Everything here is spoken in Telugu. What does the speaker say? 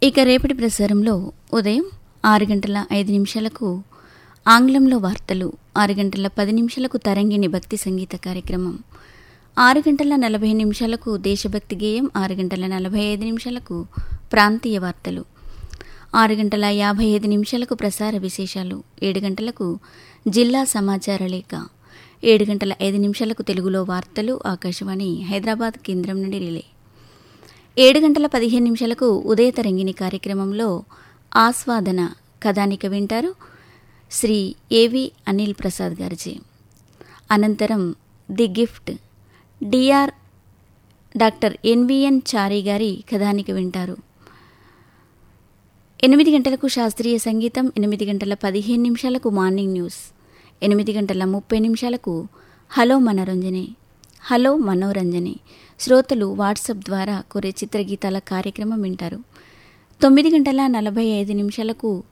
ఇక రేపటి ప్రసారంలో ఉదయం ఆరు గంటల ఐదు నిమిషాలకు ఆంగ్లంలో వార్తలు ఆరు గంటల పది నిమిషాలకు తరంగిణి భక్తి సంగీత కార్యక్రమం ఆరు గంటల నలభై నిమిషాలకు దేశభక్తి గేయం ఆరు గంటల నలభై ఐదు నిమిషాలకు ప్రాంతీయ వార్తలు ఆరు గంటల యాభై ఐదు నిమిషాలకు ప్రసార విశేషాలు ఏడు గంటలకు జిల్లా సమాచార లేఖ ఏడు గంటల ఐదు నిమిషాలకు తెలుగులో వార్తలు ఆకాశవాణి హైదరాబాద్ కేంద్రం నుండి రిలే ఏడు గంటల పదిహేను నిమిషాలకు ఉదయ తరంగిణి కార్యక్రమంలో ఆస్వాదన కథానిక వింటారు శ్రీ ఏవి అనిల్ ప్రసాద్ గారిచే అనంతరం the gift DR doctor NVN Chari గారి కథానిక వింటారు ఎనిమిది గంటలకు శాస్త్రీయ సంగీతం ఎనిమిది గంటల పదిహేను నిమిషాలకు మార్నింగ్ న్యూస్ ఎనిమిది గంటల ముప్పై నిమిషాలకు హలో మనోరంజనే హలో మనోరంజనే శ్రోతలు వాట్సాప్ ద్వారా కోరే చిత్రగీతాల కార్యక్రమం వింటారు తొమ్మిది గంటల నలభై ఐదు నిమిషాలకు